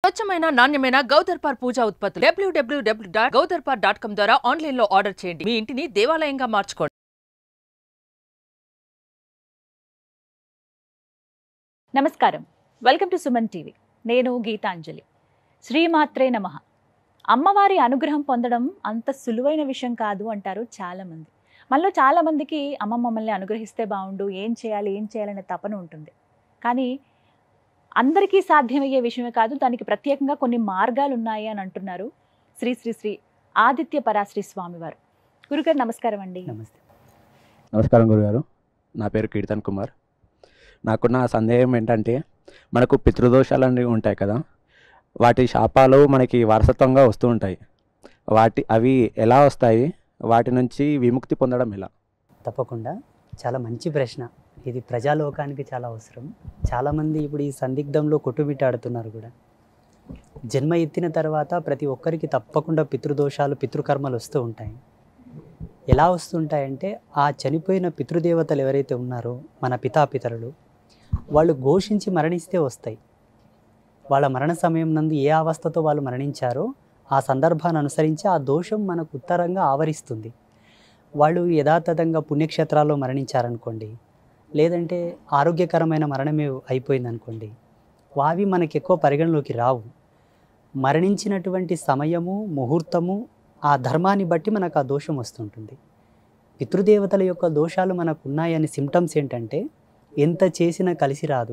స్వచ్ఛమైన నాణ్యమైన గౌదర్పార్ పూజా ఉత్పత్తులు డబ్ల్యూడబ్ల్యూడబ్ల్యూ డాట్ గౌదర్పార్ డాట్ కామ్ ద్వారా ఆన్లైన్ లో ఆర్డర్ చేయండి మీ ఇంటిని దేవాలయంగా మార్చుకోండి నమస్కారం వెల్కమ్ టు సుమన్ టీవీ నేను గీతాంజలి శ్రీమాత్రే నమ అమ్మవారి అనుగ్రహం పొందడం అంత సులువైన విషయం కాదు అంటారు చాలామంది మనలో చాలామందికి అమ్మ మమ్మల్ని అనుగ్రహిస్తే బాగుండు ఏం చేయాలి ఏం చేయాలనే తపన ఉంటుంది కానీ అందరికీ సాధ్యమయ్యే విషయమే కాదు దానికి ప్రత్యేకంగా కొన్ని మార్గాలు ఉన్నాయి అని అంటున్నారు శ్రీ శ్రీ శ్రీ ఆదిత్య పరాశ్రీ స్వామివారు గురుగారు నమస్కారం అండి నమస్తే నమస్కారం గురుగారు నా పేరు కీర్తన్ కుమార్ నాకున్న సందేహం ఏంటంటే మనకు పితృదోషాలు అనేవి ఉంటాయి కదా వాటి శాపాలు మనకి వారసత్వంగా వస్తూ ఉంటాయి వాటి అవి ఎలా వస్తాయి వాటి నుంచి విముక్తి పొందడం ఎలా తప్పకుండా చాలా మంచి ప్రశ్న ఇది ప్రజాలోకానికి చాలా అవసరం చాలామంది ఇప్పుడు ఈ సందిగ్ధంలో కొట్టుమిట్టాడుతున్నారు కూడా జన్మ ఎత్తిన తర్వాత ప్రతి ఒక్కరికి తప్పకుండా పితృదోషాలు పితృకర్మలు వస్తూ ఉంటాయి ఎలా వస్తుంటాయంటే ఆ చనిపోయిన పితృదేవతలు ఎవరైతే ఉన్నారో మన పితాపితరులు వాళ్ళు ఘోషించి మరణిస్తే వస్తాయి వాళ్ళ మరణ సమయం నందు ఏ అవస్థతో వాళ్ళు మరణించారో ఆ సందర్భాన్ని అనుసరించి ఆ దోషం మనకు ఉత్తరంగా ఆవరిస్తుంది వాళ్ళు యథాతథంగా పుణ్యక్షేత్రాల్లో మరణించారనుకోండి లేదంటే ఆరోగ్యకరమైన మరణమే అయిపోయింది అనుకోండి వావి మనకి ఎక్కువ పరిగణలోకి రావు మరణించినటువంటి సమయము ముహూర్తము ఆ ధర్మాన్ని బట్టి మనకు ఆ దోషం వస్తుంటుంది పితృదేవతల యొక్క దోషాలు మనకు ఉన్నాయని సిమ్టమ్స్ ఏంటంటే ఎంత చేసినా కలిసి రాదు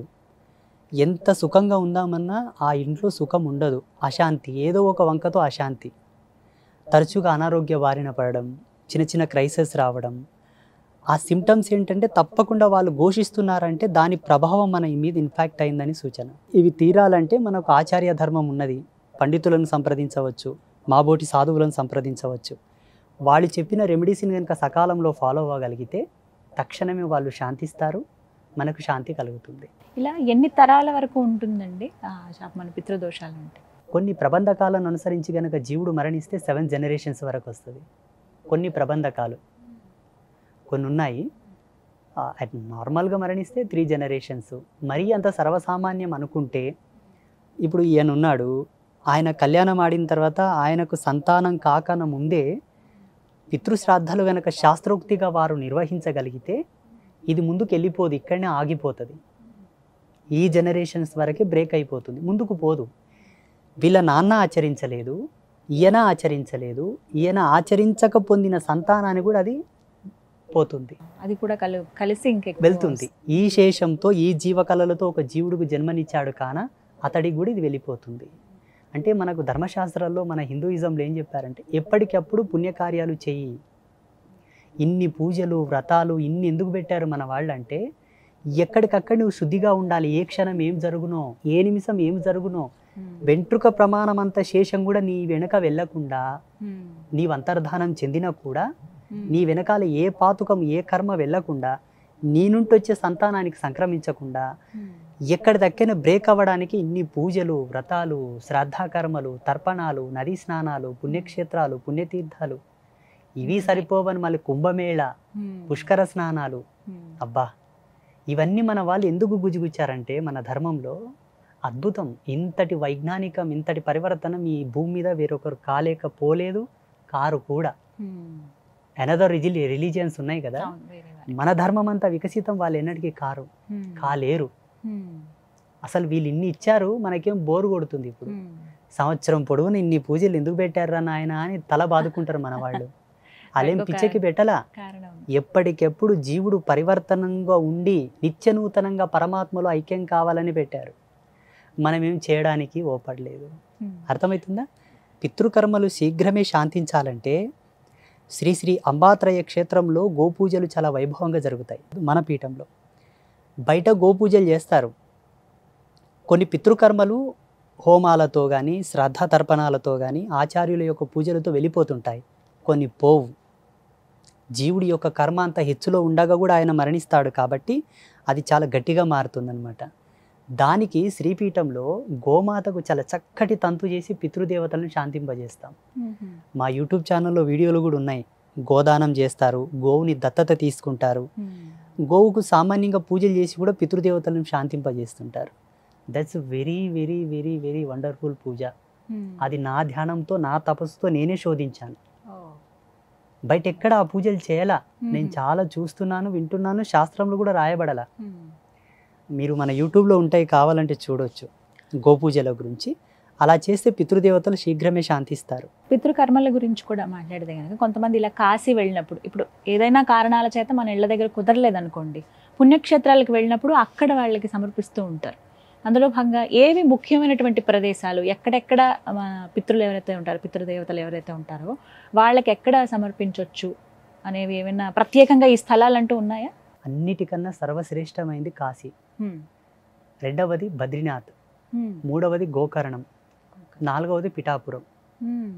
ఎంత సుఖంగా ఉందామన్నా ఆ ఇంట్లో సుఖం ఉండదు అశాంతి ఏదో ఒక వంకతో అశాంతి తరచుగా అనారోగ్య బారిన పడడం చిన్న చిన్న క్రైసిస్ రావడం ఆ సిమ్టమ్స్ ఏంటంటే తప్పకుండా వాళ్ళు ఘోషిస్తున్నారంటే దాని ప్రభావం మన మీద ఇన్ఫాక్ట్ అయిందని సూచన ఇవి తీరాలంటే మనకు ఆచార్య ధర్మం ఉన్నది పండితులను సంప్రదించవచ్చు మాబోటి సాధువులను సంప్రదించవచ్చు వాళ్ళు చెప్పిన రెమెడీస్ని కనుక సకాలంలో ఫాలో అవ్వగలిగితే తక్షణమే వాళ్ళు శాంతిస్తారు మనకు శాంతి కలుగుతుంది ఇలా ఎన్ని తరాల వరకు ఉంటుందండి ఆ శాప మన పితృదోషాలు అంటే కొన్ని ప్రబంధకాలను అనుసరించి కనుక జీవుడు మరణిస్తే సెవెన్ జనరేషన్స్ వరకు వస్తుంది కొన్ని ప్రబంధకాలు కొన్ని ఉన్నాయి ఆ, అట్ నార్మల్గా మరణిస్తే త్రీ జనరేషన్స్ మరీ అంత సర్వసామాన్యం అనుకుంటే ఇప్పుడు ఈయన ఉన్నాడు ఆయన కళ్యాణం ఆడిన తర్వాత ఆయనకు సంతానం కాకన ముందే పితృశ్రాద్ధాలు కనుక శాస్త్రోక్తిగా వారు నిర్వహించగలిగితే ఇది ముందుకు వెళ్ళిపోదు ఇక్కడనే ఆగిపోతుంది ఈ జనరేషన్స్ వరకే బ్రేక్ అయిపోతుంది ముందుకు పోదు వీళ్ళ నాన్న ఆచరించలేదు ఈయన ఆచరించలేదు ఈయన ఆచరించక పొందిన సంతానాన్ని కూడా అది పోతుంది అది కూడా కలు కలిసి ఇంకెక్కువ వెళ్తుంది ఈ శేషంతో ఈ జీవకళలతో ఒక జీవుడికి జన్మనిచ్చాడు కాన అతడికి కూడా ఇది వెళ్ళిపోతుంది అంటే మనకు ధర్మశాస్త్రాల్లో మన హిందూయిజంలో ఏం చెప్పారంటే ఎప్పటికప్పుడు పుణ్యకార్యాలు చెయ్యి ఇన్ని పూజలు వ్రతాలు ఇన్ని ఎందుకు పెట్టారు మన వాళ్ళు అంటే ఎక్కడికక్కడ నువ్వు శుద్ధిగా ఉండాలి ఏ క్షణం ఏం జరుగునో ఏ నిమిషం ఏం జరుగునో ఉమ్. వెంట్రుక ప్రమాణం అంత శేషం కూడా నీ వెనుక వెళ్ళకుండా ఉమ్. నీవు అంతర్ధానం చెందినా కూడా ఉమ్. నీ వెనకాల ఏ పాతుకం ఏ కర్మ వెళ్ళకుండా నీ నుండి వచ్చే సంతానానికి సంక్రమించకుండా ఉమ్. ఎక్కడిదక్కైనా బ్రేక్ అవ్వడానికి ఇన్ని పూజలు వ్రతాలు శ్రాద్ధాకర్మలు తర్పణాలు నదీ స్నానాలు పుణ్యక్షేత్రాలు పుణ్యతీర్థాలు ఇవి సరిపోవని మళ్ళీ కుంభమేళ ఉమ్. పుష్కర స్నానాలు ఉమ్. అబ్బా ఇవన్నీ మన వాళ్ళు ఎందుకు గుజిగుచ్చారంటే మన ధర్మంలో అద్భుతం ఇంతటి వైజ్ఞానికం ఇంతటి పరివర్తనం ఈ భూమి మీద వేరొకరు కాలేకపోలేదు కారు కూడా ఉమ్. అనదర్ రిజిలి రిలీజియన్స్ ఉన్నాయి కదా అవును, వేరే వారి. మన ధర్మం అంతా వికసితం వాళ్ళు ఎన్నటికీ కారు ఉమ్. కాలేరు ఉమ్. అసలు వీళ్ళు ఇన్ని ఇచ్చారు మనకేం బోరు కొడుతుంది ఇప్పుడు ఉమ్. సంవత్సరం పొడవున ఇన్ని పూజలు ఎందుకు పెట్టారా నాయన అని తల బాదుకుంటారు మన వాళ్ళు అలేం ఇంకొక- పిచ్చకి పెట్టలా కారణం ఎప్పటికెప్పుడు జీవుడు పరివర్తనంగా ఉండి నిత్యనూతనంగా పరమాత్మలో ఐక్యం కావాలని పెట్టారు మనమేం చేయడానికి ఓపడలేదు ఉమ్. అర్థమవుతుందా పితృకర్మలు శీఘ్రమే శాంతించాలంటే శ్రీ శ్రీ అంబాత్రయ క్షేత్రంలో గోపూజలు చాలా వైభవంగా జరుగుతాయి మన పీఠంలో బయట గోపూజలు చేస్తారు కొన్ని పితృకర్మలు హోమాలతో కానీ శ్రద్ధ తర్పణాలతో కానీ ఆచార్యుల యొక్క పూజలతో వెళ్ళిపోతుంటాయి కొన్ని పోవు జీవుడి యొక్క కర్మ అంత హెచ్చులో ఉండగా కూడా ఆయన మరణిస్తాడు కాబట్టి అది చాలా గట్టిగా మారుతుందన్నమాట దానికి శ్రీపీఠంలో గోమాతకు చాలా చక్కటి తంతు చేసి పితృదేవతలను శాంతింపజేస్తాం ఉమ్. మా యూట్యూబ్ ఛానల్లో వీడియోలు కూడా ఉన్నాయి గోదానం చేస్తారు గోవుని దత్తత తీసుకుంటారు ఉమ్. గోవుకు సామాన్యంగా పూజలు చేసి కూడా పితృదేవతలను శాంతింపజేస్తుంటారు that's very very very very wonderful puja అది నా ధ్యానంతో నా తపస్సుతో నేనే శోధించాను బయట ఎక్కడ ఆ పూజలు చేయాలా నేను చాలా చూస్తున్నాను వింటున్నాను శాస్త్రంలో కూడా రాయబడాల మీరు మన యూట్యూబ్లో ఉంటాయి కావాలంటే చూడొచ్చు గోపూజల గురించి అలా చేస్తే పితృదేవతలు శీఘ్రమే శాంతిస్తారు పితృకర్మల గురించి కూడా మాట్లాడితే కనుక కొంతమంది ఇలా కాశీ వెళ్ళినప్పుడు ఇప్పుడు ఏదైనా కారణాల చేత మన ఇళ్ళ దగ్గర కుదరలేదనుకోండి పుణ్యక్షేత్రాలకు వెళ్ళినప్పుడు అక్కడ వాళ్ళకి సమర్పిస్తూ ఉంటారు అందులో భాగంగా ఏవి ముఖ్యమైనటువంటి ప్రదేశాలు ఎక్కడెక్కడ మన పితృలు ఎవరైతే ఉంటారో పితృదేవతలు ఎవరైతే ఉంటారో వాళ్ళకి ఎక్కడ సమర్పించవచ్చు అనేవి ఏమైనా ప్రత్యేకంగా ఈ స్థలాలు అంటూ ఉన్నాయా అన్నిటికన్నా సర్వశ్రేష్టమైంది కాశీ రెండవది బద్రీనాథ్ హ్మ్. మూడవది గోకర్ణం నాలుగవది పిఠాపురం హ్మ్.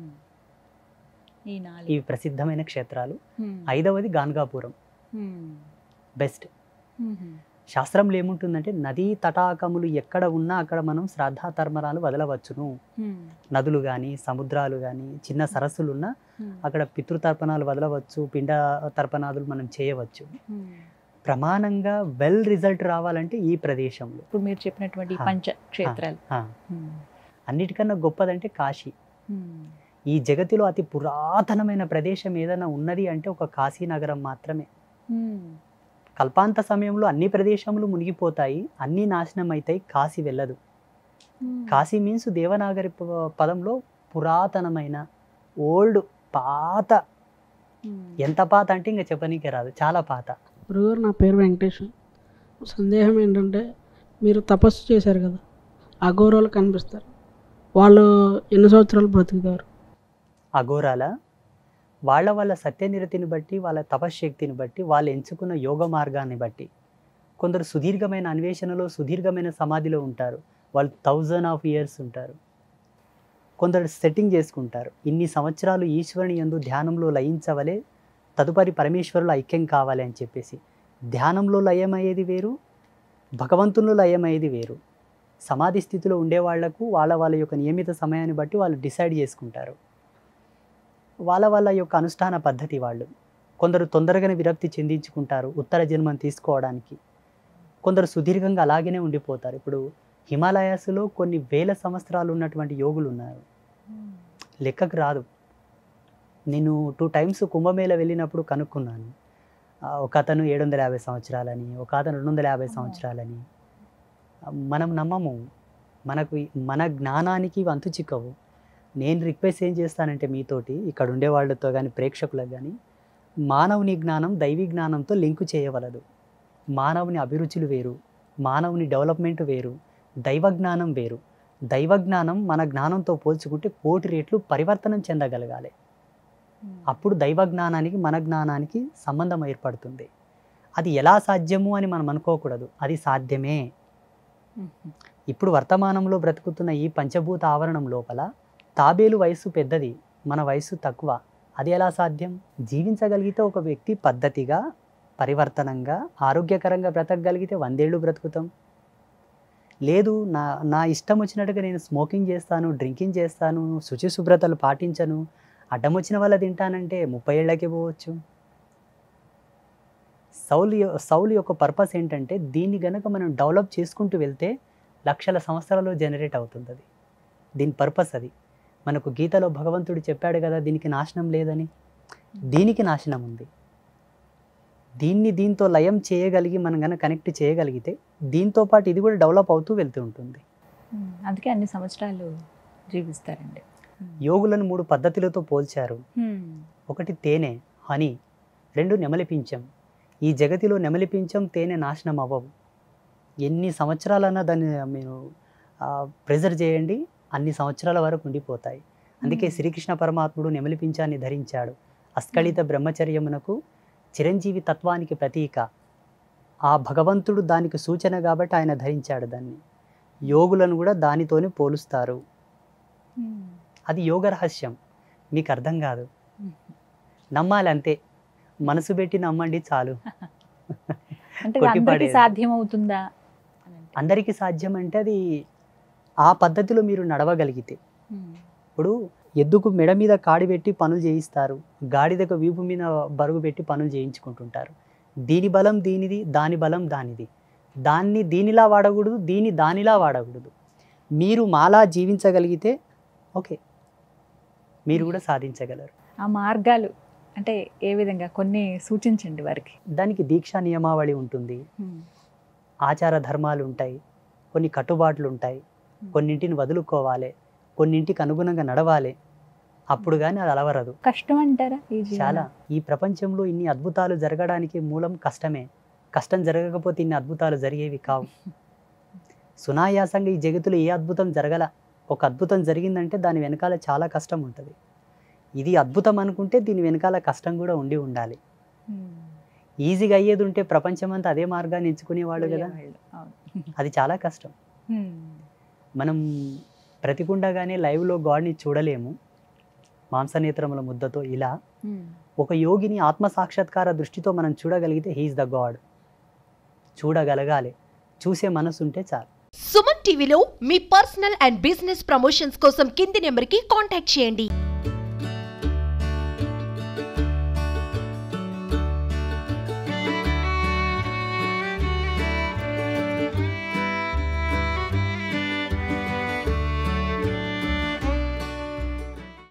ఈ నాలుగు ఇవి ప్రసిద్ధమైన క్షేత్రాలు హ్మ్. ఐదవది గాన్గాపురం హ్మ్. బెస్ట్ హ్మ్. శాస్త్రంలో ఏముంటుందంటే నదీ తటాకములు ఎక్కడ ఉన్నా అక్కడ మనం శ్రద్ధా తర్మరాలు వదలవచ్చును హ్మ్. నదులు కానీ సముద్రాలు కానీ చిన్న సరస్సులు ఉన్నా హ్మ్. అక్కడ పితృతర్పణాలు వదలవచ్చు పిండ తర్పణాదులు మనం చేయవచ్చు హ్మ్. ప్రమాణంగా వెల్ రిజల్ట్ రావాలంటే ఈ ప్రదేశంలో ఇప్పుడు మీరు చెప్పినటువంటి ఈ హా. పంచ క్షేత్రాలు ఆ, హ్మ్. అన్నిటికన్నా గొప్పదంటే కాశీ హ్మ్. ఈ జగతిలో అతి పురాతనమైన ప్రదేశం ఏదైనా ఉన్నది అంటే ఒక కాశీ నగరం మాత్రమే హ్మ్. కల్పాంత సమయంలో అన్ని ప్రదేశములు మునిగిపోతాయి అన్నీ నాశనం అవుతాయి కాశీ వెళ్ళదు హ్మ్. కాశీ మీన్స్ దేవనాగరి ప- పదంలో పురాతనమైన ఓల్డ్ పాత హ్మ్. ఎంత పాత అంటే ఇంకా చెప్పనీకే రాదు చాలా పాత గురుగారు నా పేరు వెంకటేష్ సందేహం ఏంటంటే మీరు తపస్సు చేశారు కదా అఘోరాలు కనిపిస్తారు వాళ్ళు ఎన్ని సంవత్సరాలు బ్రతుకుతారు అఘోరాల వాళ్ళ వాళ్ళ సత్యనిరతిని బట్టి వాళ్ళ తపశ్శక్తిని బట్టి వాళ్ళు ఎంచుకున్న యోగ మార్గాన్ని బట్టి కొందరు సుదీర్ఘమైన అన్వేషణలో సుదీర్ఘమైన సమాధిలో ఉంటారు వాళ్ళు థౌజండ్ ఆఫ్ ఇయర్స్ ఉంటారు కొందరు సెట్టింగ్ చేసుకుంటారు ఇన్ని సంవత్సరాలు ఈశ్వరుని యందు ధ్యానంలో లయించవలే తదుపరి పరమేశ్వరులు ఐక్యం కావాలి అని చెప్పేసి ధ్యానంలో లయమయ్యేది వేరు భగవంతునిలో లయమయ్యేది వేరు సమాధి స్థితిలో ఉండే వాళ్లకు వాళ్ళ వాళ్ళ యొక్క నియమిత సమయాన్ని బట్టి వాళ్ళు డిసైడ్ చేసుకుంటారు వాళ్ళ వాళ్ళ యొక్క అనుష్ఠాన పద్ధతి వాళ్ళు కొందరు తొందరగానే విరక్తి చెందించుకుంటారు ఉత్తర జన్మం తీసుకోవడానికి కొందరు సుదీర్ఘంగా అలాగనే ఉండిపోతారు ఇప్పుడు హిమాలయాస్లో కొన్ని వేల సంవత్సరాలు ఉన్నటువంటి యోగులు ఉన్నారు హ్మ్. లెక్కకు రాదు నేను టూ టైమ్స్ కుంభమేళ వెళ్ళినప్పుడు కనుక్కున్నాను ఆ, ఒక అతను ఏడు వందల యాభై సంవత్సరాలని ఒక అతను రెండు వందల యాభై సంవత్సరాలని ఆ, మనం నమ్మము మనకు ఈ- మన జ్ఞానానికి ఇవి అంతు చిక్కవు నేను రిక్వెస్ట్ ఏం చేస్తానంటే మీతోటి ఇక్కడ ఉండే వాళ్ళతో కానీ ప్రేక్షకులకు కానీ మానవుని జ్ఞానం దైవీ జ్ఞానంతో లింకు చేయవలదు మానవుని అభిరుచులు వేరు మానవుని డెవలప్మెంట్ వేరు దైవ జ్ఞానం వేరు దైవ జ్ఞానం మన జ్ఞానంతో పోల్చుకుంటే కోటి రెట్లు పరివర్తనం చెందగలగాలి హ్మ్. అప్పుడు దైవ జ్ఞానానికి మన జ్ఞానానికి సంబంధం ఏర్పడుతుంది అది ఎలా సాధ్యము అని మనం అనుకోకూడదు అది సాధ్యమే హ్మ్. ఇప్పుడు వర్తమానంలో బ్రతుకుతున్న ఈ పంచభూత ఆవరణం లోపల తాబేలు వయస్సు పెద్దది మన వయస్సు తక్కువ అది ఎలా సాధ్యం జీవించగలిగితే ఒక వ్యక్తి పద్ధతిగా పరివర్తనంగా ఆరోగ్యకరంగా బ్రతకగలిగితే వందేళ్ళు బ్రతుకుతాం లేదు నా నా ఇష్టం వచ్చినట్టుగా నేను స్మోకింగ్ చేస్తాను డ్రింకింగ్ చేస్తాను శుచి శుభ్రతలు పాటించను అడ్డం వచ్చిన వాళ్ళ తింటానంటే ముప్పై ఏళ్ళకి పోవచ్చు సౌలు యొ- సౌలు యొక్క పర్పస్ ఏంటంటే దీన్ని గనక మనం డెవలప్ చేసుకుంటూ వెళ్తే లక్షల సంవత్సరాలు జనరేట్ అవుతుంది అది దీని పర్పస్ అది మనకు గీతలో భగవంతుడు చెప్పాడు కదా దీనికి నాశనం లేదని దీనికి నాశనం ఉంది దీన్ని దీంతో లయం చేయగలిగి మనం కనుక కనెక్ట్ చేయగలిగితే దీంతో పాటు ఇది కూడా డెవలప్ అవుతూ వెళ్తూ ఉంటుంది హ్మ్. అందుకే అన్ని సంవత్సరాలు జీవిస్తారండి హ్మ్. యోగులను మూడు పద్ధతులతో పోల్చారు హ్మ్. ఒకటి తేనె హనీ రెండు నెమలిపించం ఈ జగతిలో నెమలిపించం తేనె నాశనం అవ్వవు ఎన్ని సంవత్సరాలన్నా దాన్ని మీరు ప్రెజర్ చేయండి అన్ని సంవత్సరాల వరకు ఉండిపోతాయి అందుకే Hmm. శ్రీకృష్ణ పరమాత్ముడు నెమలిపించాన్ని ధరించాడు అస్కళిత బ్రహ్మచర్యమునకు చిరంజీవి తత్వానికి ప్రతీక ఆ భగవంతుడు దానికి సూచన కాబట్టి ఆయన ధరించాడు దాన్ని యోగులను కూడా దానితోనే పోలుస్తారు హ్మ్. అది యోగ రహస్యం మీకు అర్థం కాదు హ్మ్. నమ్మాలి అంతే మనసు పెట్టి నమ్మండి చాలు అంటే ఇది కొట్టి అందరికీ పడేది. సాధ్యం అవుతుందా అని అంటే. అందరికీ సాధ్యం అంటే అది ఆ పద్ధతిలో మీరు నడవగలిగితే హ్మ్. ఇప్పుడు ఎద్దుకు మెడ మీద కాడి పెట్టి పనులు చేయిస్తారు గాడిదకు వీపు మీద బరువు పెట్టి పనులు చేయించుకుంటుంటారు దీని బలం దీనిది దాని బలం దానిది దాన్ని దీనిలా వాడకూడదు దీన్ని దానిలా వాడకూడదు మీరు మాలా జీవించగలిగితే ఓకే మీరు కూడా సాధించగలరు ఆ మార్గాలు అంటే ఏ విధంగా కొన్ని సూచించండి వారికి దానికి దీక్షా నియమావళి ఉంటుంది ఆచార ధర్మాలు ఉంటాయి కొన్ని కట్టుబాట్లు ఉంటాయి కొన్నింటిని వదులుకోవాలి కొన్నింటికి అనుగుణంగా నడవాలి అప్పుడు కానీ అది అలవరదు కష్టం అంటారా ఈ జీవనం? చాలా ఈ ప్రపంచంలో ఇన్ని అద్భుతాలు జరగడానికి మూలం కష్టమే కష్టం జరగకపోతే ఇన్ని అద్భుతాలు జరిగేవి కావు సునాయాసంగా ఈ జగత్తులో ఏ అద్భుతం జరగల ఒక అద్భుతం జరిగిందంటే దాని వెనకాల చాలా కష్టం ఉంటుంది ఇది అద్భుతం అనుకుంటే దీని వెనకాల కష్టం కూడా ఉండి ఉండాలి ఉమ్. ఈజీగా అయ్యేది ఉంటే ప్రపంచం అంతా అదే మార్గాన్ని ఎంచుకునేవాడు కదా వెళ్ళేవాళ్ళు. అవును. అది చాలా కష్టం ఉమ్. మనం ప్రతికుండగానే లైవ్లో గాడ్ని చూడలేము మాంసనేత్రముల ముద్దతో ఇలా ఉమ్. ఒక యోగిని ఆత్మ సాక్షాత్కార దృష్టితో మనం చూడగలిగితే హీఈస్ ద గాడ్ చూడగలగాలి చూసే మనసు ఉంటే చాలు సుమన్ టీవీలో మీ పర్సనల్ అండ్ బిజినెస్ ప్రమోషన్స్ కోసం కింది నెంబర్కి కాంటాక్ట్ చేయండి